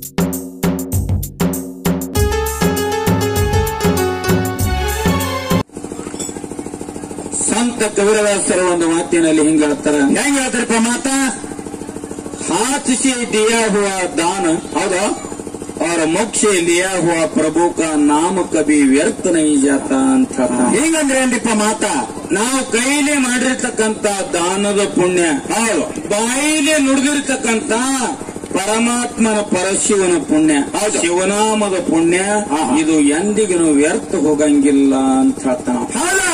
ಸಂತ ಕವಿರದಾಸರ ಒಂದು ಮಾತಿನಲ್ಲಿ ಹಿಂಗ ಹೇಳ್ತಾರ ಹೆಂಗ್ ಹೇಳ್ತಾರಪ್ಪ ಮಾತ हाथ से दिया हुआ दान ಹೌದು और मुख से लिया हुआ प्रभु का नाम कभी व्यर्थ नहीं जाता ಅಂತ ಹಿಂಗಂದ್ರೆ ಏನ್ರಿಪ್ಪ ಮಾತ ನಾವು ಕೈಲಿ ಮಾಡಿರ್ತಕ್ಕಂತ ದಾನದ ಪುಣ್ಯ ಹೌದು ಬಾಯಿಲಿ ನುಡಿದಿರ್ತಕ್ಕಂತ ಪರಮಾತ್ಮನ ಪರಶಿವನ ಪುಣ್ಯ ಹೌದು. ಶಿವನಾಮದ ಪುಣ್ಯ ಆಹಾ. ಇದು ಎಂದಿಗೂ ವ್ಯರ್ಥ ಹೋಗಂಗಿಲ್ಲ ಅಂತ ಹೇಳ್ತಾನ ಹೌದಾ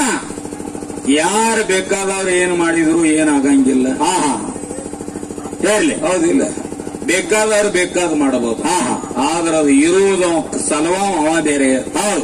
ಯಾರು ಬೇಕಾದವ್ರು ಏನ್ ಮಾಡಿದ್ರು ಏನಾಗಂಗಿಲ್ಲ ಹಾ ಹಾ ಹೇರ್ಲಿ ಹೌದಿಲ್ಲ ಬೇಕಾದವ್ರು ಬೇಕಾದ್ ಮಾಡಬಹುದು ಹಾ ಹಾ ಆದ್ರೆ ಅದು ಇರುವುದು ಸಲವ ಅವ ಬೇರೆ ಹೌದು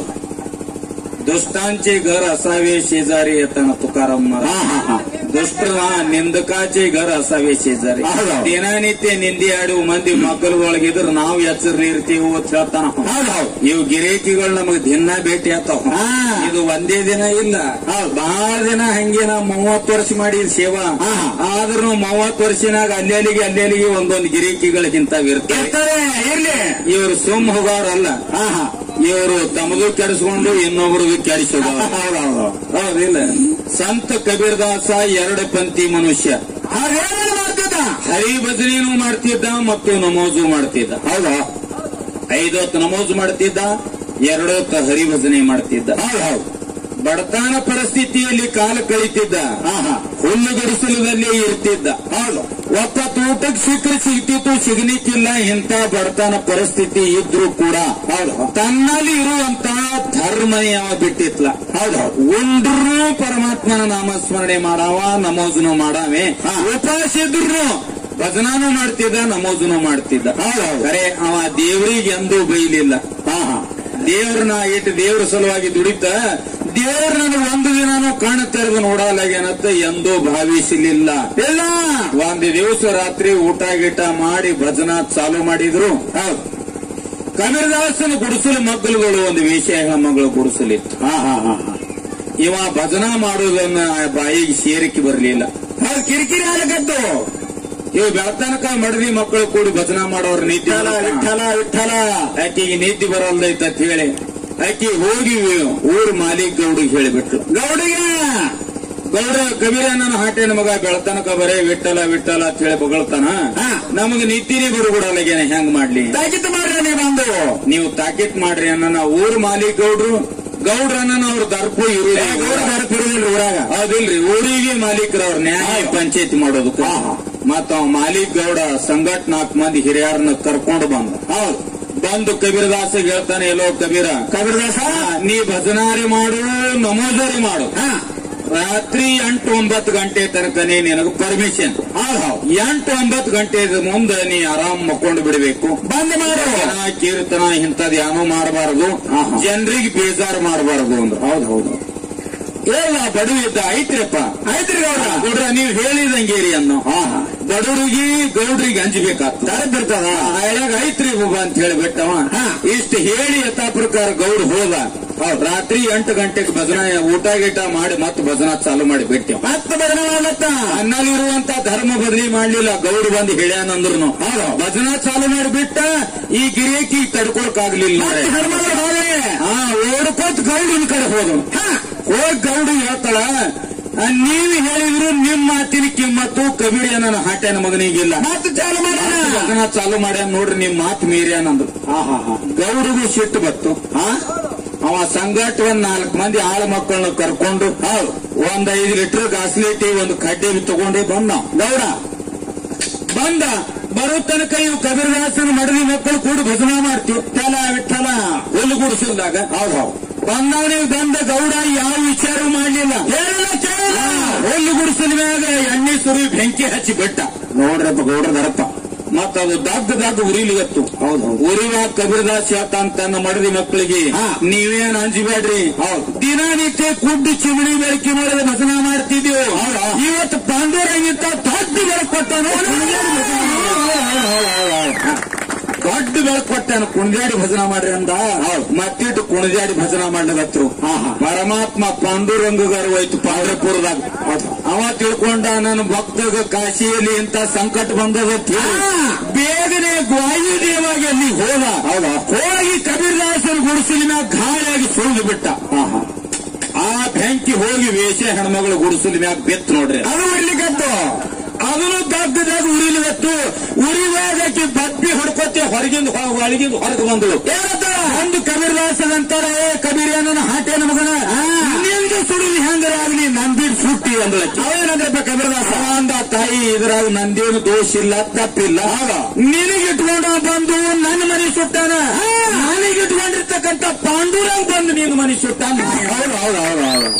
दुष्टांचे घर असावे शेजारी येताना तुकाराम ಹಾ महाराज ಹಾ ಹಾ ದುಷ್ಟರ ನಿಂದಕಾಚೆ घर ಅಸಾವೆ ಶೇಜಾರಿ ಹೌದು. ದಿನನಿತ್ಯ ನಿಂದಿ ಆಡುವ ಮಂದಿ ಮಕ್ಕಳೊಳಗಿದ್ರೆ ನಾವು ಎಚ್ಚರ ಇರ್ತೀವಿ ಅಂತ ಹೇಳ್ತಾನ ಹೌದು ಹೌದು ಇವು ಗಿರೇಕಿಗಳು ನಮಗ್ ದಿನ ಭೇಟಿ ಆತಾವ ಹಾ. ಇದು ಒಂದೇ ದಿನ ಇಲ್ಲ ಬಹಳ ದಿನ ಹಂಗೆ ನಾ ಮೂವತ್ತು ವರ್ಷ ಮಾಡಿದ ಸೇವಾ ಹಾ. ಆದ್ರೂ ಮೂವತ್ತು ವರ್ಷನಾಗ ಅಲ್ಲೆಲ್ಲಿಗೆ ಅಲ್ಲೆಲ್ಲಿಗೆ ಒಂದೊಂದು ಗಿರೇಕಿಗಳಿಗಿಂತ ಇರ್ತಾರೆ ಇರ್ತಾರೆ ಇರ್ಲಿ ಇವರು ಸುಮ್ ಹೋಗೋರಲ್ಲ ಹಾ ಹಾ ಇವರು ತಮಗೂ ಕೆಡಿಸ್ಕೊಂಡು ಇನ್ನೊಬ್ರಿಗೂ ಕೆಡಿಸೋದು ಹೌದು ಹೌದು ಹೌದಿಲ್ಲ ಸಂತ ಕಬೀರ್ದಾಸ ಎರಡು ಪಂಥಿ ಮನುಷ್ಯ ಹಾಗೇನೇನು ಮಾಡ್ತಿದ್ದ ಹರಿ ಭಜನೆನೂ ಮಾಡ್ತಿದ್ದ ಮತ್ತು ನಮೋಜು ಮಾಡ್ತಿದ್ದ ಹೌದು ಐದೊತ್ತು ನಮೋಜು ಮಾಡ್ತಿದ್ದ ಎರಡೊತ್ತು ಹರಿ ಭಜನೆ ಮಾಡ್ತಿದ್ದ ಹೌದು ಹೌದು ಬಡತನ ಪರಿಸ್ಥಿತಿಯಲ್ಲಿ ಕಾಲ ಕಳೀತಿದ್ದ ಹಾ ಹಾ ಹುಲ್ಲು ಗಡಿಸಲದಲ್ಲಿ ಇರ್ತಿದ್ದ ಹೌದು ಒತ್ತ ಊಟಕ್ಕೆ ಸಿಕ್ಕರೆ ಸಿಗ್ತಿತ್ತು ಸಿಗಲಿಕ್ಕಿಲ್ಲ ಇಂಥ ಬಡತನ ಪರಿಸ್ಥಿತಿ ಇದ್ರೂ ಕೂಡ ಹೌದು ತನ್ನಲ್ಲಿ ಇರುವಂತ ಧರ್ಮ ಯಾವ ಬಿಟ್ಟಿತ್ಲ ಹೌದು ಹೌದು ಉಂಡ್ರು ಪರಮಾತ್ಮನ ನಾಮಸ್ಮರಣೆ ಮಾಡಾವ ನಮೋಜನು ಮಾಡಾವೆ ಹಾ. ಉಪವಾಸ ಇದ್ರು ಭಜನಾನು ಮಾಡ್ತಿದ್ದ ನಮೋಜನು ಮಾಡ್ತಿದ್ದ ಹೌದು ಹೌದು ಖರೆ ಅವ ದೇವರಿಗೆ ಎಂದೂ ಬೈಲಿಲ್ಲ ಹಾ ಹಾ ದೇವ್ರನ್ನ ಇಟ್ಟು ದೇವ್ರ ಸಲುವಾಗಿ ದುಡಿತ ದೇವ್ರ ನನಗೆ ಒಂದು ದಿನಾನು ಕಣ್ಣು ತೆರೆದು ನೋಡಲಾಗೇನತ್ತ ಎಂದೂ ಭಾವಿಸಲಿಲ್ಲ ಇಲ್ಲ ಒಂದು ದಿವಸ ರಾತ್ರಿ ಊಟ ಗೀಟ ಮಾಡಿ ಭಜನಾ ಚಾಲು ಮಾಡಿದ್ರು ಹೌದು ಕಬೀರದಾಸನ ಗುಡಿಸಲು ಮಗ್ಗಲುಗಳು ಒಂದು ವೇಷ ಮಗಳು ಗುಡಿಸಲಿತ್ತು ಹಾ ಹಾ ಹಾ ಹಾ ಇವ ಭಜನಾ ಮಾಡುವುದನ್ನ ಬಾಯಿಗೆ ಸೇರಿಕೆ ಬರಲಿಲ್ಲ ಹೌದು ಕಿರಿಕಿರಿ ಆಗದ್ದು ಇವು ಬೆಳತನಕ ಮಡದಿ ಮಕ್ಕಳು ಕೂಡಿ ಭಜನಾ ಮಾಡೋರು ನಿದ್ದೆ ವಿಠಲ ಬರಲ್ಲ. ವಿಠಲ ವಿಠಲ ಆಕೆಗೆ ನಿದ್ದೆ ಬರಲ್ದೈತ ಅಂತ ಹೇಳಿ ಆಕೆ ಹೋಗಿ ಊರ್ ಮಾಲೀಕ್ ಗೌಡಿಗೆ ಹೇಳಿಬಿಟ್ಲು ಗೌಡಿಗೆ ಗೌಡ ಕಬೀರಣ್ಣನ ಹಾಟೇನ ಮಗ ಬೆಳತನಕ ಬರೇ ವಿಠಲ ವಿಠಲ ಅಂತ ಹೇಳಿ ಬಗಳ್ತಾನ ಹಾ. ನಮಗೆ ನಿದ್ದಿನೇ ಬರುಗುಡಲ್ಲಾಗೇನ ಹೆಂಗ್ ಮಾಡ್ಲಿ ತಾಕಿತ್ ಮಾಡ್ರಿ ನೀವು ಬಂದು ನೀವು ತಾಕೀತ್ ಮಾಡ್ರಿ ಅನ್ನ ಊರ್ ಮಾಲೀಕ್ ಗೌಡ್ರು ಗೌಡ್ರನ್ನ ಅವ್ರ ದರ್ಪು ಇರು ಏ, ಗೌಡ ಬರ್ತಿರೋದಿಲ್ರಿ ಊರಾಗ ಹೌದಿಲ್ರಿ ಊರಿಗೆ ಮಾಲೀಕರ ಅವ್ರ ನ್ಯಾಯ ಪಂಚಾಯತಿ ಮಾಡೋದಕ್ಕೆ ಹಾ, ಹಾ. ಮತ್ತ ಅವ ಮಾಲೀಕ್ ಗೌಡ ಸಂಘಟ್ ನಾಲ್ಕು ಮಂದಿ ಹಿರಿಯರನ್ನ ಕರ್ಕೊಂಡು ಬಂದ ಹೌದು ಬಂದು ಕಬೀರದಾಸಿಗೆ ಹೇಳ್ತಾನೆ ಎಲ್ಲೋ ಕಬೀರ ಕಬೀರದಾಸ ಆ, ನೀ ಭಜನಾರಿ ಮಾಡು ನಮೋಜರಿ ಮಾಡು ಹಾ ರಾತ್ರಿ ಎಂಟು ಒಂಬತ್ತು ಗಂಟೆ ತನಕನೇ ನಿನಗೆ ಪರ್ಮಿಷನ್ ಹೌದು ಹೌದು ಎಂಟು ಒಂಬತ್ತು ಗಂಟೆ ಮುಂದೆ ನೀ ಆರಾಮ್ ಮಕ್ಕೊಂಡು ಬಿಡಬೇಕು ಬಂದ್ ಮಾಡು ಭಜನ, ಕೀರ್ತನ ಇಂಥದ್ ಏನೂ ಮಾಡಬಾರದು ಹಾ, ಹಾ. ಜನರಿಗೆ ಬೇಜಾರು ಮಾಡಬಾರದು ಅಂದ್ರು ಹೌದು ಹೌದು ಇಲ್ಲ ಬಡವಿ ಇದ್ದ ಐತ್ರಪ್ಪ ಆಯ್ತ್ರಿ ಗೌಡ ಗೌಡ್ರ ನೀವು ಹೇಳಿದಂಗೇರಿ ಅನ್ನೋ ಹಾ ಹಾ ಬಡವರಿಗೆ ಗೌಡ್ರಿಗೆ ಹಂಚಬೇಕಾಗ್ತದೆ ತರದಿರ್ತದ ಅಯ್ಯಾಗ ಐತ್ರಿ ಹೋಗ ಅಂತ ಹೇಳಿಬಿಟ್ಟವ ಹಾ. ಇಷ್ಟು ಹೇಳಿ ಯಥಾ ಪ್ರಕಾರ ಗೌಡ್ ಹೋದ ರಾತ್ರಿ ಎಂಟು ಗಂಟೆಗೆ ಭಜನಾ ಊಟ ಗೀಟ ಮಾಡಿ ಮತ್ತೆ ಭಜನಾ ಚಾಲು ಮಾಡಿ ಬಿಟ್ಟೆವ ಮತ್ತೆ ಬದಲ ಮಾಡತ್ತ ನನ್ನಲ್ಲಿರುವಂತ ಧರ್ಮ ಬದಲಿ ಮಾಡ್ಲಿಲ್ಲ ಗೌಡ್ ಬಂದು ಹೇಳ್ಯಾನಂದ್ರು ಭಜನಾ ಚಾಲು ಮಾಡಿ ಬಿಟ್ಟ ಈ ಗಿರೇಕಿ ತಡ್ಕೊಳಕ್ ಆಗ್ಲಿಲ್ಲ ಮತ್ತೆ ಧರ್ಮದ ಹೋದ್ರೆ ಹಾ ಓಡ್ಕೋತ್ ಗೌಡಿನ ಕಡೆ ಹೋದನು ಹೋಗಿ ಗೌಡಿ ಹೇಳ್ತಾಳ ಆ, ನೀವು ಹೇಳಿದ್ರು ನಿಮ್ ಮಾತಿನ ಕಿಮ್ಮತ್ತು ಕಬೀರಿಯ ನನ್ನ ಹಾಟ್ಯಾನ ಮಗನಿಗಿಲ್ಲ ಮತ್ತೆ ಚಾಲು ಮಾಡೋಣ ಭಜನಾ ಚಾಲು ಮಾಡ್ಯಾನ ನೋಡ್ರಿ ನಿಮ್ ಮಾತು ಮೀರ್ಯಾನಂದ್ರು ಹಾ ಹಾ ಹಾ ಗೌಡಿಗೂ ಸಿಟ್ಟು ಬತ್ತು ಹಾ ಅವ ಸಂಗಾಟ ಒಂದ್ ನಾಲ್ಕು ಮಂದಿ ಆಳ ಮಕ್ಕಳನ್ನ ಕರ್ಕೊಂಡು ಹೌದು ಒಂದ್ ಐದು ಲೀಟರ್ ಗಾಸ್ಲೇಟಿ ಒಂದು ಕಡ್ಡಿ ತಗೊಂಡು ಬಂದ ಗೌಡ ಬಂದ ಬರೋ ತನಕ ಇವು ಕಬೀರದಾಸನ ಮಡದಿ ಮಕ್ಕಳು ಕೂಡ ಭಜನಾ ಮಾಡ್ತೀವಿ ವಿಠಲ ವಿಠಲ ಹುಲ್ಲು ಗುಡಿಸಿದಾಗ ಹೌದು ಹೌದು ಬಂದವನಿಗೆ ಬಂದ ಗೌಡ ಯಾವ ವಿಚಾರ ಮಾಡಲಿಲ್ಲ ಹೇಳಿಲ್ಲ ಕೇಳಿಲ್ಲ ಹುಲ್ಲು ಗುಡಿಸಿದ ಮ್ಯಾಗ ಎಣ್ಣೆ ಸುರಿ ಬೆಂಕಿ ಹಚ್ಚಿ ಬಿಟ್ಟ ನೋಡ್ರಪ್ಪ ಗೌಡ್ರ ದರಪ್ಪ ಮತ್ತ ಅದು ದಗ್ಗ ದಗ್ಗ ಉರಿಲಿಗತ್ತು ಹೌದು ಹೌದು ಉರಿವಾಗ ಕಬೀರದಾಸ್ ಹೇಳ್ತಾನ ತನ್ನ ಮಡದಿ ಮಕ್ಕಳಿಗೆ ಹಾ. ನೀವೇನ್ ಅಂಜಬೇಡ್ರಿ ಹೌದು. ದಿನನಿತ್ಯ ಕುಡ್ಡು ಚಿಮಣಿ ಬೆಳಕಿ ಮಾಡಿದ ಭಜನಾ ಮಾಡ್ತಿದ್ದೀವಿ ಹೌದಾ? ಇವತ್ತು ಪಾಂಡವರಂಗಿಂತ ದೊಡ್ಡ ಬೆಳಕು ಕೊಟ್ಟನು ದೊಡ್ಡ ಬೆಳಕು ಕೊಟ್ಟಾನ ಕುಣಿದಾಡಿ ಭಜನ ಮಾಡ್ರಿ ಅಂದ ಮತ್ತಿಟ್ಟು ಕುಣಿದಾಡಿ ಭಜನ ಮಾಡ್ಲಗತ್ರು ಪರಮಾತ್ಮ ಪಾಂಡುರಂಗಗಾರ ಹೋಯ್ತು ಪಾಂಡ್ರಪುರದಾಗ ಅವ ತಿಳ್ಕೊಂಡ ನನ್ನ ಭಕ್ತಗ ಕಾಶಿಯಲ್ಲಿ ಇಂತ ಸಂಕಟ ಬಂದದ ಅಂತ ಹೇಳಿ ಬೇಗನೆ ವಾಯುದೇವಾಗಿ ಅಲ್ಲಿ ಹೋದ ಹೌದಾ? ಹೋಗಿ ಕಬೀರ್ದಾಸನ ಗುಡಿಸಲಿನ ಗಾಳಿಯಾಗಿ ಸುಳಿದು ಬಿಟ್ಟ ಆ ಬೆಂಕಿ ಹೋಗಿ ವೇಷ ಹೆಣ್ಮಗಳು ಗುಡಿಸಲಿ ಮ್ಯಾಗ ಬೆತ್ ನೋಡ್ರಿ ಅದು ಉರಿಲಿಕ್ಕತ್ತು ಅದನ್ನು ದಗ್ಗದಾಗ ಉರಿಲಿಗತ್ತು ಉರಿವಾದಕ್ಕೆ ಬಪ್ಪಿ ಹೊಡ್ಕೊತ್ತೆ ಹೊರಗಿಂದ ಹೊ- ಒಳಗಿಂದ ಹೊರಗೆ ಬಂದಳು ಒಂದು ಕಬೀರ್ದಾಸನ ಅಂತಾರ ಏ ಕಬೀರ್ ಏನನ ಹಾಟೇನ ಮಗನ ನಿಂದ ಸುಡಿಲಿ ಹೆಂಗರ ಆಗ್ಲಿ ನಂದಿನ್ ಸುಟ್ಟಿ ಅಂದಳಕ್ಕೆ ಅವೇನಂದ್ರಪ್ಪ ಕಬೀರ್ದಾಸ ಅಂದ ತಾಯಿ ಇದ್ರಾಗ ನಂದೇನು ದೋಷ ಇಲ್ಲ ತಪ್ಪಿಲ್ಲ ನಿನಗಿಟ್ಕೊಂಡ ಬಂದು ನನ್ನ ಮನೆ ಸುಟ್ಟಾನ ನನಗಿಟ್ಕೊಂಡಿರ್ತಕ್ಕಂಥ ಪಾಂಡುರಂಗ್ ಬಂದು ನಿನ್ನ ಮನೆ ಸುಟ್ಟಾನ ಹೌದು ಹೌದು ಹೌದು ಹೌದು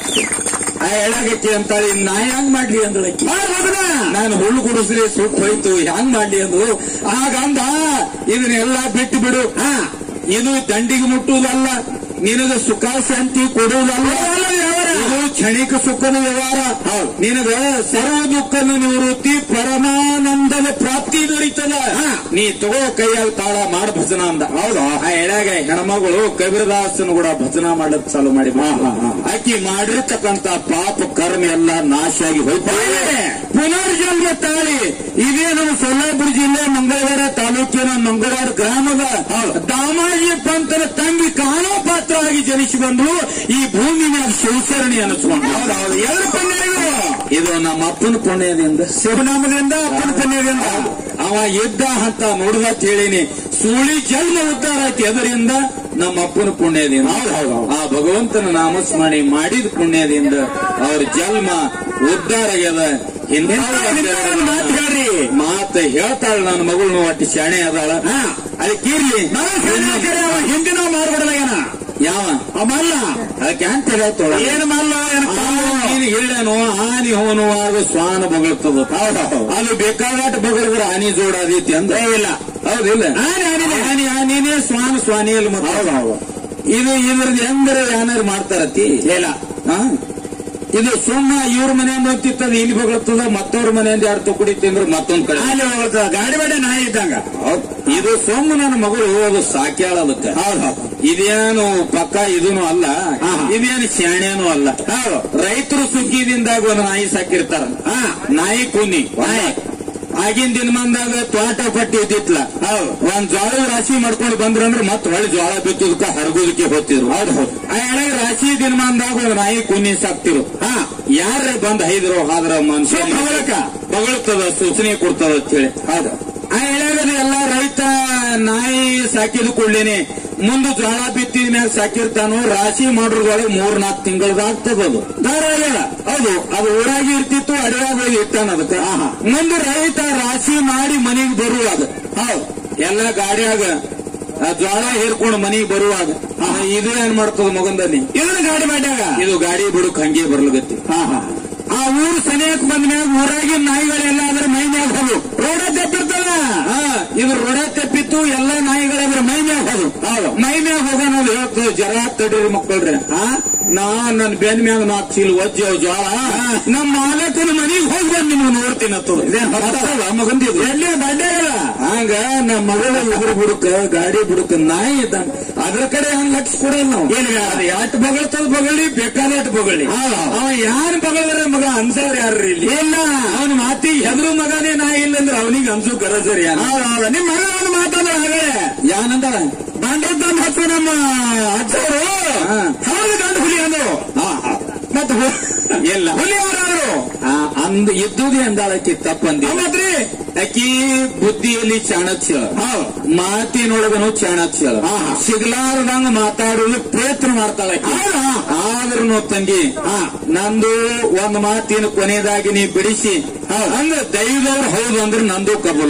ಆ ಎಳಗಕ್ಕೆ ಅಂತಾಳೆ ನಾ ಹೆಂಗ್ ಮಾಡ್ಲಿ ಅಂದಳಕ್ಕೆ ನಾನು ಹುಲ್ಲು ಗುಡಿಸ್ಲಿ ಸುಟ್ಟು ಹೋಯ್ತು ಹೆಂಗ್ ಮಾಡ್ಲಿ ಅಂದ್ರು ಆಗಂದ ಇದನ್ನೆಲ್ಲ ಬಿಟ್ಟು ಬಿಡು ಹಾ ಇದು ದಂಡಿಗೆ ಮುಟ್ಟುವುದಲ್ಲ ನಿನಗ ಸುಖ ಶಾಂತಿ ಕೊಡುವುದಲ್ಲ ಇದು ಕ್ಷಣಿಕ ಸುಖದ ವ್ಯವಹಾರ ನಿನಗ ಸರ್ವ ದುಃಖದ ನಿವೃತ್ತಿ ಪರಮಾನಂದದ ಪ್ರಾಪ್ತಿ ದೊರೀತದ ನೀ ತಗೋ ಕೈಯಾಗ ತಾಳ ಮಾಡ ಭಜನ ಅಂದ ಹೌದು ಆ ಎಳೆಗ ಹೆಣ್ಮಗಳು ಕಬೀರದಾಸನು ಕೂಡ ಭಜನ ಮಾಡಕ್ ಚಾಲು ಮಾಡಿ ಆಕಿ ಮಾಡಿರ್ತಕ್ಕಂತ ಪಾಪ ಕರ್ಮ ಎಲ್ಲ ನಾಶ ಆಗಿ ಹೋಯ್ತು ಪುನರ್ಜನ್ಮ ತಾಳಿ ಇದೇ ನಮ್ಮ ಸೊಲ್ಲಾಪುರ ಜಿಲ್ಲೆ ಮಂಗಳವಾರ ತಾಲೂಕಿನ ಮಂಗಳವಾರ ಗ್ರಾಮದ ದಾಮಾಜಿ ಪಂತನ ತಂಗಿ ಕಾಣೋ ಪಾತ್ರವಾಗಿ ಜನಿಸಿ ಬಂದು ಈ ಭೂಮಿ ಮ್ಯಾಗ ಶಿವಸರಣಿ ಅನಿಸ್ಕೊಂಡು ಎಲ್ಲರ ಪುಣ್ಯ ಇದು? ಇದು ನಮ್ಮ ಅಪ್ಪನ ಪುಣ್ಯದಿಂದ ಶಿವನಾಮದಿಂದ ಅಪ್ಪನ ಪುಣ್ಯದಿಂದ ಅವ ಇದ್ದ ಅಂತ ನೋಡುದ ಹೇಳಿನಿ ಸೂಳಿ ಜನ್ಮ ಉದ್ಧಾರ ಆಯ್ತು ಅದರಿಂದ ನಮ್ಮ ಅಪ್ಪನ ಪುಣ್ಯದಿಂದ ಆ ಭಗವಂತನ ನಾಮಸ್ಮರಣೆ ಮಾಡಿದ ಪುಣ್ಯದಿಂದ ಅವ್ರ ಜನ್ಮ ಉದ್ಧಾರ ಆಗ್ಯದ ಹಿಂದಿನ ಮಾತಾಡ್ರಿ ಮಾತ ಹೇಳ್ತಾಳ ನನ್ನ ಮಗಳು ಒಟ್ಟು ಶಾಣೆ ಅದಾಳ ಅದಕ್ಕೆ ಇರ್ಲಿ ಹಿಂದಿನ ಮಾಡ್ಬಿಡಲಾಗೇನ ಯಾವ ಮಲ್ಲ ಅದಕ್ಕೆ ಅಂತ ಹೇಳ್ತಾಳ ಏನು ಮಲ್ಲ ನೀನು ಇಲ್ಲೇನು ಆನಿ ಹೋನುವಾಗ ಶ್ವಾನ ಬಗಳ್ತದ ಅದು ಬೇಕಾದಾಟ ಬಗಳಿದ್ರೆ ಆನಿ ಜೋಡಾದೈತಿ ಅಂದ ಇಲ್ಲ ಹೌದಿಲ್ಲ ಆನಿ ಆನಿನೇ ಶ್ವಾನ ಸ್ವಾನಿಯಲ್ಲಿ ಮತ್ತೆ ಇದು ಇದ್ರದ್ದು ಹೆಂಗರ ಏನಾರು ಮಾಡ್ತಾರತಿ ಇಲ್ಲ ಹಾ ಇದು ಸುಮ್ಮ ಇವ್ರ ಮನೆಯಿಂದ ಹೋಗ್ತಿತ್ತದ ಇಲ್ಲಿ ಬಗಳ್ತದ ಮತ್ತವ್ರ ಮನೆಯಿಂದ ಯಾರು ತುಕುಡಿ ತಿಂದ್ರೆ ಮತ್ತೊಂದ್ ಕಡೆ ಅಲ್ಲಿ ಹೋಗ್ತದ ಗಾಡಿ ಬಡೆ ನಾಯಿ ಇದ್ದಂಗ ಇದು ಸೊಮ್ಮ ನನ್ನ ಮಗಳು ಅದು ಸಾಕ್ಯಾಳ ಅದಕ್ಕೆ ಇದೇನು ಪಕ್ಕ ಇದೂನು ಅಲ್ಲ ಇದೇನು ಶಾಣೆನೂ ಅಲ್ಲ ರೈತರು ಸುಗ್ಗಿದಿಂದಾಗ ಒಂದು ನಾಯಿ ಸಾಕಿರ್ತಾರ ನಾಯಿ ಕುನಿ ಆಗಿನ ದಿನಮಾನದಾಗ ತೋಟ ಪಟ್ಟಿ ಇದ್ದಿತ್ಲ ಒಂದ್ ಜೋಳ ರಾಶಿ ಮಾಡ್ಕೊಂಡು ಬಂದ್ರಂದ್ರ ಮತ್ ಹೊಳ್ಳಿ ಜೋಳ ಬಿತ್ತುದಕ್ಕ ಹರಗೋದಕ್ಕೆ ಹೋಗ್ತಿದ್ರು ಹೌದು ಆ ಎಳಗ ರಾಶಿ ದಿನಮಾನದಾಗ ಒಂದ್ ನಾಯಿ ಕುನಿ ಸಾಕ್ತಿರು ಹಾ ಯಾರ ಬಂದ್ ಹೈದ್ರು ಹಾದ್ರ ಮನುಷ್ಯ ಬಗಳತದ ಸೂಚನೆ ಕೊಡ್ತದ ಅಂತ ಹೇಳಿ ಹೌದು ಆ ಎಳಗದ ಎಲ್ಲ ರೈತ ನಾಯಿ ಸಾಕಿದ ಕೂಡ್ಲೇನೆ ಮುಂದೆ ಜೋಳ ಬಿತ್ತಿದ ಮ್ಯಾಗ ಸಾಕಿರ್ತಾನು ರಾಶಿ ಮಾಡೋದ್ರೊಳಗೆ ಮೂರ್ ನಾಲ್ಕು ತಿಂಗಳದಾಗ್ತದ ಅದು ಧಾರಾಳ ಹೌದು ಅದು ಊರಾಗಿ ಇರ್ತಿತ್ತು ಅಡಿಯಾಗ ಹೋಗಿ ಇರ್ತಾನ ಅದಕ್ಕೆ ಮುಂದೆ ರೈತ ರಾಶಿ ಮಾಡಿ ಮನೆಗೆ ಬರುವಾಗ ಹೌದು ಎಲ್ಲ ಗಾಡಿಯಾಗ ಆ ಜೋಳ ಹೇರ್ಕೊಂಡು ಮನೆಗೆ ಬರುವಾಗ ಆ, ಇದು ಏನ್ ಮಾಡ್ತದ ಮಗಂದಲ್ಲಿ ಇದನ್ನ ಗಾಡಿ ಮಾಡ್ಯಾಗ ಇದು ಗಾಡಿ ಬಿಡುಕ್ ಹಂಗೆ ಬರ್ಲಗತ್ತಿ ಆ ಊರು ಸನಿಯಕ್ ಬಂದ ಮ್ಯಾಗ ಊರಾಗಿನ ನಾಯಿಗಳೆಲ್ಲ ಅದ್ರ ಮೈ ಮ್ಯಾಗ ಹೋದು ರೋಡ ತೆಪ್ಪಿರ್ತದ ಇದು ರೋಡ ತೆಪ್ಪಿತ್ತು ಎಲ್ಲ ನಾಯಿಗಳದ್ರ ಮೈ ಮ್ಯಾಗ ಹೋದು ಹೌದು ಮೈ ಮ್ಯಾಗ ಹೋಗೋಣ ಅದು ಹೇಳ್ತದೆ ಜರ ತಡೀರಿ ಮಕ್ಕಳ್ರಿ ಹಾ ನಾ ನನ್ ಬೆನ್ ಮ್ಯಾಗ ನಾಲ್ಕು ಚೀಲ ಒಜ್ಜಿ ಜೋಳ ನಮ್ಮ ಮಾಲಕನ ಮನೆಗೆ ಹೋಗಿ ಬಂದು ನಿಮ್ಗೆ ನೋಡ್ತೀನಿ ಅಂತದ ಮಗಂದಿದ್ದು ಎಲ್ಲಿ ಬಡ್ಡೆಗಳ ಹಂಗ ನಮ್ಮ ಮಗಳ ಇದ್ರ ಬುಡಕ ಗಾಡಿ ಬುಡಕ ನಾಯಿ ಇದ್ದಂಗ ಅದ್ರ ಕಡೆ ಹಂಗ ಲಕ್ಷ ಕೊಡಲ್ಲ ನಾವು ಅದು ಯಾಟ್ ಬಗಳ್ತದ ಬಗಳಿ ಬೇಕಾದಟ್ ಬಗಳಿ ಅವ ಯಾರು ಬಗಳಿದ್ರೆ ಮಗ ಅನ್ಸವ್ರ ಯಾರು ಇಲ್ಲಿ ಇಲ್ಲ ಅವನ ಮಾತಿಗೆ ಹೆದರು ಮಗನೇ ನಾಯಿ ಇಲ್ಲ ಅಂದ್ರೆ ಅವನಿಗೆ ಅನ್ಸು ಕರಸರಿ ನಿಮ್ಮ ಮಗ ಅವನು ಮಾತಾಡ ಹಾಗೆ ಯಾನಂದ ಬಂಡದ ಮತ್ತು ನಮ್ಮ ಅಜ್ಜವರು ಹೌದು ಗಂಡು ಹುಲಿ ಅಂದ್ರು ಮತ್ತೆ ಇಲ್ಲ ಹುಲಿ ಯಾರಾದ್ರು ಅಂದ್ ಇದ್ದುದೇ ಅಂದಾಳಕಿ ತಪ್ಪಂದಿ ಮತ್ರಿ ಅಕ್ಕಿ ಬುದ್ಧಿಯಲ್ಲಿ ಚಾಣಕ್ಯ ಮಾತಿನೊಳಗನು ಚಾಣಕ್ಯ ಸಿಗ್ಲಾರ್ದಂಗ ಮಾತಾಡೋದು ಪ್ರಯತ್ನ ಮಾಡ್ತಾಳೆ ಆದ್ರೂ ತಂಗಿ ನಂದು ಒಂದ್ ಮಾತಿನ ಕೊನೆಯದಾಗಿ ನೀ ಬಿಡಿಸಿ ಹಂಗ ದೈವದವ್ರು ಹೌದು ಅಂದ್ರೆ ನಂದು ಕಬಲ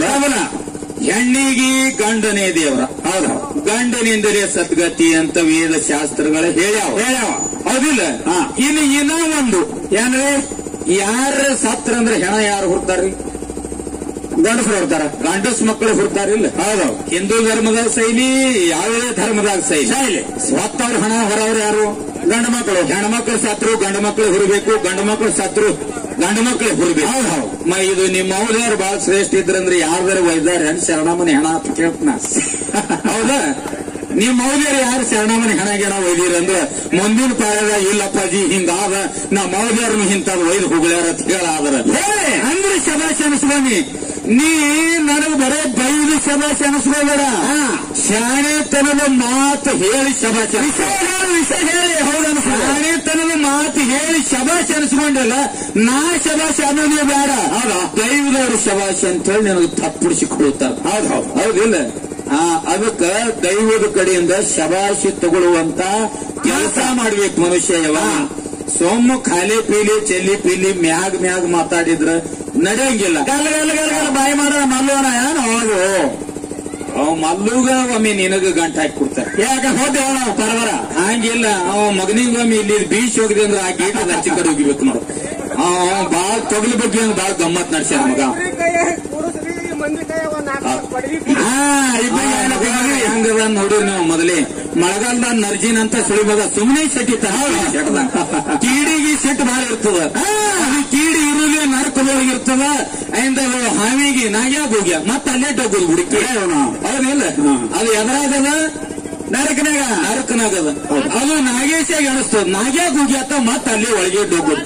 ಹೆಣ್ಣಿಗೆ ಗಂಡನೇ ದೇವರ ಹೌದು ಗಂಡನಿಂದಲೇ ಸದ್ಗತಿ ಅಂತ ವೇದ ಶಾಸ್ತ್ರಗಳ ಹೇಳ್ಯಾವ ಹೇಳ್ಯಾವ ಹೌದಿಲ್ಲ ಇನ್ನು ಇನ್ನೂ ಒಂದು ಏನ್ರಿ ಯಾರ ಸತ್ರ ಅಂದ್ರೆ ಹೆಣ ಯಾರು ಹುಡ್ತಾರ್ರಿ ಗಂಡಸರು ಹೊಡ್ತಾರ ಗಂಡಸ್ ಮಕ್ಕಳು ಹುಡ್ತಾರಿಲ್ಲ ಹೌದು ಹಿಂದೂ ಧರ್ಮದ ಶೈಲಿ ಯಾವುದೇ ಧರ್ಮದಾಗ ಶೈಲಿ ಶೈಲಿ. ಸ್ವತ್ತವ್ರ ಹಣ ಹೊರವ್ರು ಯಾರು ಗಂಡ ಮಕ್ಕಳು ಹೆಣ್ಮಕ್ಳು ಸತ್ರು ಗಂಡು ಮಕ್ಕಳು ಹುರಬೇಕು ಗಂಡು ಮಕ್ಕಳು ಸತ್ರು ಗಂಡು ಮಕ್ಕಳು ಹುರಬೇಕು ಹೌದು ಹೌದು ಮ ಇದು ನಿಮ್ಮ ಮೌಲ್ಯರು ಬಹಳ ಶ್ರೇಷ್ಠ ಇದ್ರಂದ್ರೆ ಯಾರ್ದಾರ ಒಯ್ದಾರ ಹೆಣ್ ಶರಣಮ್ಮನ ಹೆಣ ಅಂತ ಕೇಳ್ತನ ಹೌದಾ ನಿಮ್ ಮೌಲ್ಯರು ಯಾರು ಶರಣಮ್ಮನ ಹೆಣ ಗಿಣ ಒಯ್ದಿರಂದ್ರೆ ಮುಂದಿನ ಕಾಲದ ಇಲ್ಲಪ್ಪಾಜಿ ಹಿಂಗಾದ ನಾ ಮೌಲ್ಯರನ್ನು ಇಂಥದ್ದು ಒಯ್ದು ಹೋಗ್ಯಾರ ಅಂತ ಹೇಳಾದ್ರ ಹೇಳಿ. ಅಂದ್ರೆ ಶಬಾಷ್ ಅನಿಸ್ಬನ್ನಿ ನೀ ನನಗೆ ಬರೇ ಬೈದು ಶಬಾಷ್ ಅನಿಸ್ಕೋಬೇಡ ಹಾ. ಶಾಣೆತನದ ಮಾತು ಹೇಳಿ ಶಬಾಷ್ ವಿಷಯ ಹೇಳಿ ವಿಷಯ ಹೇಳಿ ಹೌದು ಅನ್ಸುತ್ತೆ ಶಾಣೆತನದ ಮಾತು ಹೇಳಿ ಶಬಾಷ್ ಅನಿಸ್ಕೊಂಡಲ್ಲ ನಾ ಶಬಾಷ್ ಅನ್ನೋದೇ ಬೇಡ ಹೌದಾ? ದೈವದವರು ಶಬಾಷ್ ಅಂತ ಹೇಳಿ ನನಗೆ ತಪ್ಪುಡಿಸಿಕೊಳ್ಳುತ್ತಾರೆ ಹೌದು ಹೌದು ಹೌದಿಲ್ಲ ಆ ಅದಕ್ಕ ದೈವದ ಕಡೆಯಿಂದ ಶಬಾಷಿ ತಗೊಳ್ಳುವಂತ ಕೆಲಸ ಮಾಡ್ಬೇಕು ಮನುಷ್ಯ ಯಾವ ಸೋಮ ಖಾಲಿ ಪೀಲಿ ಚೆಲ್ಲಿ ಪೀಲಿ ಮ್ಯಾಗ್ ಮ್ಯಾಗ್ ಮಾತಾಡಿದ್ರ ನಡೆಯಂಗಿಲ್ಲ ಗಲ್ಲ ಗಲ್ಲ ಗಲ್ಲ ಗಲ್ಲ ಬಾಯಿ ಮಾಡೋ ಮಲ್ಲೋಣ ಏನು ಹೌದು ಅವ ಮಲ್ಲುಗ ಒಮ್ಮೆ ನಿನಗ ಗಂಟ ಹಾಕಿ ಕೊಡ್ತಾರೆ ಯಾಕೆ ಹೋದೆ ನಾವು ಪರವರ ಹಂಗಿಲ್ಲ ಅವ ಮಗನಿಗೊಮ್ಮೆ ಇಲ್ಲಿ ಬೀಚ್ ಹೋಗಿದೆ ಅಂದ್ರೆ ಆ ಗೇಟ್ ಹಚ್ಚಿ ಕಡೆ ಹೋಗಿಬೇಕು ನೋಡು ಅವ ಬಾಳ ತೊಗಲಿ ಬಗ್ಗೆ ಬಾಳ ಗಮ್ಮತ್ ನಡ್ಸ್ಯಾರ ಮಗ ಮಂದಿ ಕೈ ಕೂಡಿಸ್ರಿ ಮಂದಿ ಕೈ ಒಂದ್ ನಾಲ್ಕು ಪಡಗಿ ಹಾ ಇಬ್ಬರಿಗೆ ಏನಪ್ಪ ಅಂದ್ರೆ ಹೆಂಗದ ನೋಡ್ರಿ ನೀವು ಮೊದಲೇ ಮಳೆಗಾಲದ ನರ್ಜಿನ್ ಅಂತ ಸುಳಿ ಮಗ ಸುಮ್ಮನೆ ಸೆಟ್ಟಿತ್ತ ಕೀಡಿಗೆ ಸೆಟ್ ಭಾಳ ಇರ್ತದ ಅದು ಕೀಡಿ ಇರುವೆ ನರ್ಕದೊಳಗಿರ್ತದ ainda ಅದು ಹಾವಿಗೆ ನಾಗ್ಯಾಗ ಹೋಗ್ಯ ಮತ್ತೆ ಅಲ್ಲೇ ಹೋಗುದು ಹುಡುಕಿ ಹೌದಿಲ್ಲ ಅದು ಎದರಾಗದ ನರಕನಾಗ ನರಕನಾಗದ ಅದು ನಾಗೇಶಾಗ ಅನಿಸ್ತದ ನಾಗ್ಯಾಗ ಹೋಗ್ಯಾತ ಮತ್ತೆ ಅಲ್ಲಿ ಒಳಗೆ ಹೋಗುದು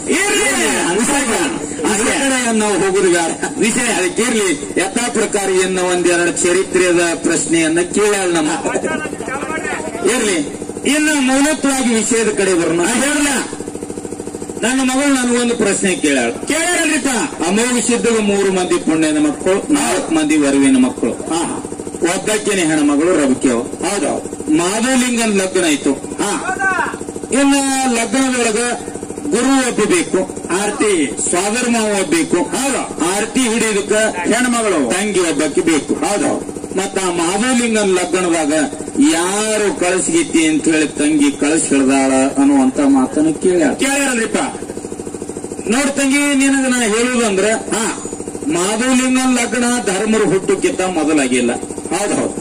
ಅದೇ ಕಡೆ ನಾವು ಹೋಗುದು ಬೇಡ ವಿಷಯ ಅದಕ್ಕಿರ್ಲಿ ಯಥಾ ಪ್ರಕಾರ ಎನ್ನ ಒಂದೆರಡು ಚರಿತ್ರೆದ ಪ್ರಶ್ನೆಯನ್ನ ಕೇಳ್ಯಾಳ ನಮ್ಮ ಇರ್ಲಿ ಇನ್ನು ಮೌನತ್ವವಾಗಿ ವಿಷಯದ ಕಡೆ ಬರೋಣ ಹೇಳಲ್ಲ ನನ್ನ ಮಗಳು ನನಗೊಂದು ಪ್ರಶ್ನೆ ಕೇಳ್ಯಾಳ ಕೇಳ್ಯಾರಲ್ರಿಪ್ಪ ಅಮೋಘ ಸಿದ್ಧಗ ಮೂರು ಮಂದಿ ಪುಣ್ಯದ ಮಕ್ಕಳು ನಾಲ್ಕು ಮಂದಿ ವರುವಿನ ಮಕ್ಕಳು ಹಾ ಒಬ್ಬಕ್ಕಿನ ಹೆಣ್ಮಗಳು ರಬಕ್ಯವ ಹೌದು ಮಾಧುಲಿಂಗನ್ ಲಗ್ನ ಆಯ್ತು ಹಾ ಇನ್ನ ಲಗ್ನದೊಳಗ ಗುರು ಒಪ್ಪಬೇಕು ಆರತಿ ಸ್ವಾದರ್ ಮಾವ ಒಬ್ಬಬೇಕು ಹೌದು ಆರತಿ ಹಿಡಿಯೋದಕ್ಕ ಹೆಣ್ಮಗಳು ತಂಗಿ ಒಬ್ಬಕ್ಕೆ ಬೇಕು ಹೌದು ಮತ್ತ ಆ ಮಾಧುಲಿಂಗನ್ ಲಗ್ನದಾಗ ಯಾರು ಕಳಿಸ್ಗಿತ್ತಿ ಅಂತ ಹೇಳಿ ತಂಗಿ ಕಳಿಸ್ ಹಿಡ್ದಾಳ ಅನ್ನುವಂತ ಮಾತನ್ನು ಕೇಳ್ಯಾಳ ಕೇಳ್ಯಾರಲ್ರಿಪ್ಪ ನೋಡ್ ತಂಗಿ ನಿನಗ ನಾ ಹೇಳುದಂದ್ರ ಹಾ ಮಾಧುಲಿಂಗನ್ ಲಗ್ನ ಧರ್ಮರು ಹುಟ್ಟಕ್ಕಿಂತ ಮೊದಲಾಗಿಲ್ಲ ಹೌದು ಹೌದು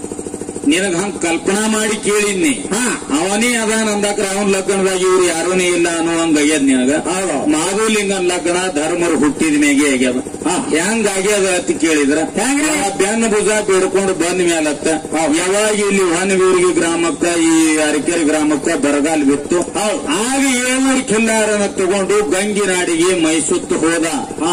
ನಿನಗ ಹಂಗ ಕಲ್ಪನಾ ಮಾಡಿ ಕೇಳಿದ್ನಿ ಹಾ ಅವನೇ ಅದಾನ ಅಂದಾಕ್ರ ಅವನ್ ಲಗ್ನದಾಗ ಇವ್ರು ಯಾರೂನೇ ಇಲ್ಲ ಅನ್ನೋ ಹಂಗ ಆಗ್ಯದ ನಿನಗ ಮಾಧುಲಿಂಗನ್ ಲಗ್ನ ಧರ್ಮರು ಹುಟ್ಟಿದ ಮೇಗೆ ಆಗ್ಯದ ಹೆಂಗ ಆಗ್ಯದ ಅಂತ ಕೇಳಿದ್ರ ಆ ಬೆನ್ನ ಭುಜ ಬೇಡ್ಕೊಂಡು ಬಂದ ಮ್ಯಾಲತ್ತ ಯಾವಾಗ ಇಲ್ಲಿ ಹೊನಗೂರಿಗೆ ಗ್ರಾಮಕ್ಕ ಈ ಅರಕೆರೆ ಗ್ರಾಮಕ್ಕ ಬರಗಾಲ ಬಿತ್ತು ಆಗ ಏಳ್ನೂರು ಕಿಲ್ಲಾರನ ತಗೊಂಡು ಗಂಗಿನಾಡಿಗೆ ಮೈಸುತ್ತು ಹೋದ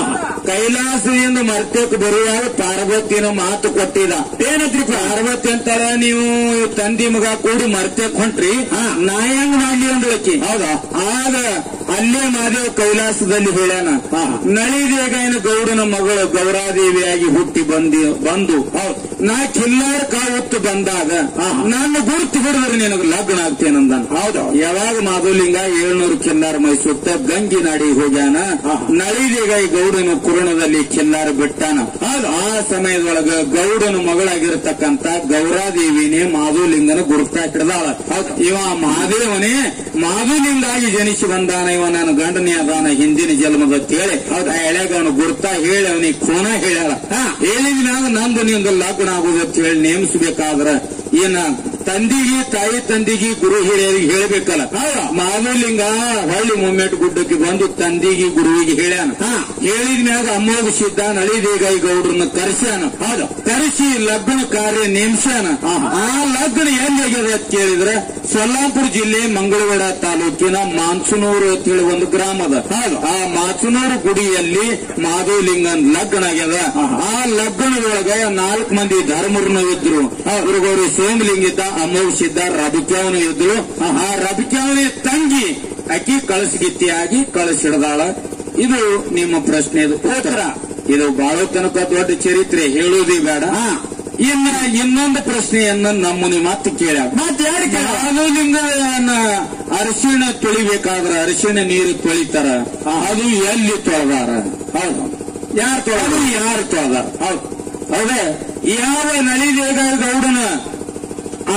ಕೈಲಾಸದಿಂದ ಮರ್ತಕ್ಕೆ ಬರುವಾಗ ಪಾರ್ವತಿನ ಮಾತು ಕೊಟ್ಟಿದ ಏನತ್ರಿ ಪಾರ್ವತಿ ಅಂತಾರ ನೀವು ತಂದಿ ಮಗ ಕೂಡಿ ಮರ್ತಕ್ಕೆ ಹೊಂಟ್ರಿ ನಾ ಹೆಂಗ್ ಮಾಡ್ಲಿ ಅಂದ್ಳಕ್ಕಿ ಹೌದಾ ಆಗ ಅಲ್ಲೇ ಮಾದೇವ್ ಕೈಲಾಸದಲ್ಲಿ ಹೇಳ್ಯಾನ ನಳಿದೇಗಾಯನ ಗೌಡನ ಮಗಳು ಗೌರಾದೇವಿಯಾಗಿ ಹುಟ್ಟಿ ಬಂದಿ ಬಂದು ನಾ ಕಿಲ್ಲಾರ ಕಾವತ್ತು ಬಂದಾಗ ನನ್ನ ಗುರುತು ಹಿಡಿದ್ರೆ ನಿನಗೆ ಲಗ್ನ ಆಗ್ತೇನಂದ ಹೌದು ಯಾವಾಗ ಮಾಧುಲಿಂಗ ಏಳ್ನೂರು ಕಿಲ್ಲಾರ ಮೈಸುತ್ತ ಗಂಗಿ ನಾಡಿಗೆ ಹೋಗ್ಯಾನ ನಳಿದೇಗಾಯಿ ಗೌಡನ ಕುರುಣದಲ್ಲಿ ಕಿಲ್ಲಾರ ಬಿಟ್ಟಾನ ಆ ಸಮಯದೊಳಗ ಗೌಡನ ಮಗಳಾಗಿರ್ತಕ್ಕಂತ ಗೌರಾದೇವಿನೇ ಮಾಧುಲಿಂಗನ ಗುರುತ ಹಿಡ್ದಾಳ ಇವ ಮಹಾದೇವನೇ ಮಾಧುಲಿಂಗಾಗಿ ಜನಿಸಿ ಬಂದಾನ ಇವ ನನ್ನ ಗಂಡನೇ ಅದಾನ ಹಿಂದಿನ ಜನ್ಮದ ಅಂತೇಳಿ ಆ ಎಳೆಗ ಅವನು ಗುರ್ತ ಹೇಳಿ ಅವನಿಗೆ ಖೂನ ಹೇಳ್ಯಾಳ ಹೇಳಿದ ಮ್ಯಾಗ ನಂದು ನಿಂದು ಲಗ್ನ ಆಗುದು ಅಂತ ಹೇಳಿ ನೇಮಿಸಬೇಕಾದ್ರ ಏನ ತಂದಿಗೆ ತಾಯಿ ತಂದಿಗೆ ಗುರು ಹಿರಿಯರಿಗೆ ಹೇಳ್ಬೇಕಲ್ಲ ಮಾಧುಲಿಂಗ ಹೊಳ್ಳಿ ಮುಮ್ಮೆಟ್ ಗುಡ್ಡಕ್ಕೆ ಬಂದು ತಂದಿಗೆ ಗುರುವಿಗೆ ಹೇಳ್ಯಾನ ಹೇಳಿದ ಮ್ಯಾಗ ಅಮ್ಮೋಗ ಸಿದ್ಧ ನಳಿದೇಗಾಯಿ ಗೌಡ್ರನ್ನ ಕರೆಸ್ಯಾನ ಹೌದು ಕರೆಸಿ ಲಗ್ನ ಕಾರ್ಯ ನೇಮಿಸ್ಯಾನ ಆ ಲಗ್ನ ಹೆಂಗಾಗ್ಯದ ಅಂತ ಕೇಳಿದ್ರೆ ಸೊಲ್ಲಾಪುರ ಜಿಲ್ಲೆ ಮಂಗಳವಾಡ ತಾಲೂಕಿನ ಮಾನ್ಸುನೂರು ಅಂತ ಹೇಳಿ ಒಂದು ಗ್ರಾಮದ ಆ ಮಾನ್ಸುನೂರು ಗುಡಿಯಲ್ಲಿ ಮಾಧುಲಿಂಗನ್ ಲಗ್ನ ಆಗ್ಯದ ಆ ಲಗ್ನದೊಳಗ ನಾಲ್ಕು ಮಂದಿ ಧರ್ಮರನ್ನು ಇದ್ರು ಗುರುಗೌರಿ ಸೋಮಲಿಂಗಿತ ಅಮೋಘ ಸಿದ್ಧ ರಬಿಕ್ಯಾವನು ಇದ್ರು ಆ ರಬಿಕ್ಯಾವನಿ ತಂಗಿ ಅಕ್ಕಿ ಕಳಸಗಿತ್ತಿಯಾಗಿ ಕಳಿಸಿಡ್ದಾಳ ಇದು ನಿಮ್ಮ ಪ್ರಶ್ನೆದು ಉತ್ತರ ಇದು ಬಾಳ ತನಕ ದೊಡ್ಡ ಚರಿತ್ರೆ ಹೇಳುವುದೇ ಬೇಡ ಇನ್ನ ಇನ್ನೊಂದು ಪ್ರಶ್ನೆಯನ್ನ ನಮ್ಮನೆ ಮತ್ತೆ ಕೇಳ ಮತ್ತೆ ಯಾರು ಲಿಂಗನ ಅರಿಶಿಣ ತೊಳಿಬೇಕಾದ್ರ ಅರಿಶಿಣ ನೀರು ತೊಳಿತಾರ ಅದು ಎಲ್ಲಿ ತೊಳೆದಾರ ಹೌದು ಯಾರು ತೊಳೆದು ಯಾರು ತೊಳೆದಾರ ಹೌದು ಹೌದೇ ಯಾವ ನಳಿದೇಗ ಗೌಡನ ಅಣ್ಣಾಗಿ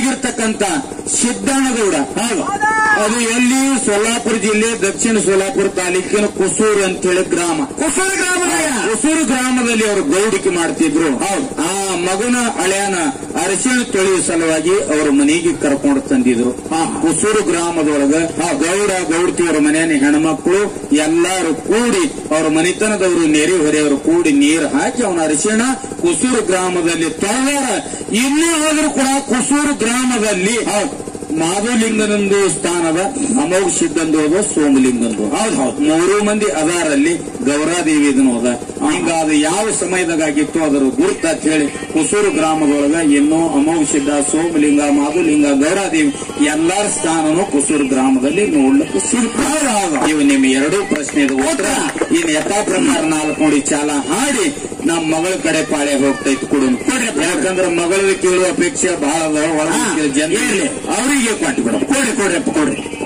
ಆಗಿರ್ತಕ್ಕಂತ ಸಿದ್ದಣ್ಣಗೌಡ ಹೌದು ಅದು ಎಲ್ಲಿ ಸೊಲ್ಲಾಪುರ ಜಿಲ್ಲೆ ದಕ್ಷಿಣ ಸೋಲಾಪುರ ತಾಲೂಕಿನ ಕುಸೂರು ಅಂತೇಳಿ ಗ್ರಾಮ ಕುಸೂರು ಗ್ರಾಮದಾಗ ಕುಸೂರು ಗ್ರಾಮದಲ್ಲಿ ಅವರು ಗೌಡಿಕೆ ಮಾಡ್ತಿದ್ರು ಹೌದು ಆ ಮಗನ ಹಳೆಯನ ಅರಸಿನ ತೊಳೆಯುವ ಸಲುವಾಗಿ ಅವರ ಮನೆಗೆ ಕರ್ಕೊಂಡು ತಂದಿದ್ರು ಆ ಕುಸೂರು ಗ್ರಾಮದೊಳಗ ಆ ಗೌಡ ಗೌಡತಿಯವರ ಮನೆಯ ಹೆಣ್ಮಕ್ಳು ಎಲ್ಲಾರು ಕೂಡಿ ಅವ್ರ ಮನೆತನದವರು ನೆರೆ ಹೊರೆಯವರು ಕೂಡಿ ನೀರು ಹಾಕಿ ಅವನ ಅರಿಶಿಣ ಕುಸೂರು ಗ್ರಾಮದಲ್ಲಿ ತೊಳೆದಾರ ಇನ್ನೂ ಆದ್ರೂ ಕೂಡ ಕುಸೂರು ಗ್ರಾಮದಲ್ಲಿ ಹೌದು ಮಾಧುಲಿಂಗನಂದು ಸ್ಥಾನದ ಅಮೋಘ ಸಿದ್ಧಂದು ಅದ ಸೋಮಲಿಂಗಂದು ಹೌದು ಹೌದು ಮೂರು ಮಂದಿ ಅದಾರಲ್ಲಿ ಗೌರಾದೇವಿ ಇದನ್ನು ಅದ ಹಿಂಗ ಅದು ಯಾವ ಸಮಯದಾಗ ಆಗಿತ್ತು ಅದರ ಗುರುತ ಅಂತ ಹೇಳಿ ಕುಸೂರು ಗ್ರಾಮದೊಳಗ ಇನ್ನೂ ಅಮೋಘ ಸಿದ್ಧ ಸೋಮಲಿಂಗ ಮಾಧುಲಿಂಗ ಗೌರಾದೇವಿ ಎಲ್ಲಾರ ಸ್ಥಾನನು ಕುಸೂರು ಗ್ರಾಮದಲ್ಲಿ ನೋಡ್ಲಿಕ್ಕೆ ಸಿಗ್ತಾರೆ ಇವು ನಿಮ್ಮ ಎರಡೂ ಪ್ರಶ್ನೆದ ಉತ್ತರ ಇನ್ನು ಯಥಾ ಪ್ರಕಾರ ನಾಲ್ಕು ನೋಡಿ ಚಾಲ ಹಾಡಿ ನಮ್ಮ ಮಗಳ ಕಡೆ ಪಾಳೆ ಹೋಗ್ತೈತಿ ಕೊಡು ಯಾಕಂದ್ರೆ ಮಗಳ ಕೇಳುವ ಅಪೇಕ್ಷೆ ಬಹಳ ಅದ ಒಳಗೆ ಜನ ಅವರಿಗೆ ಕೊಟ್ಟು ಬಿಡ ಕೊಡ್ರಿ ಕೊಡ್ರಪ್ಪ ಕೊಡ್ರಿ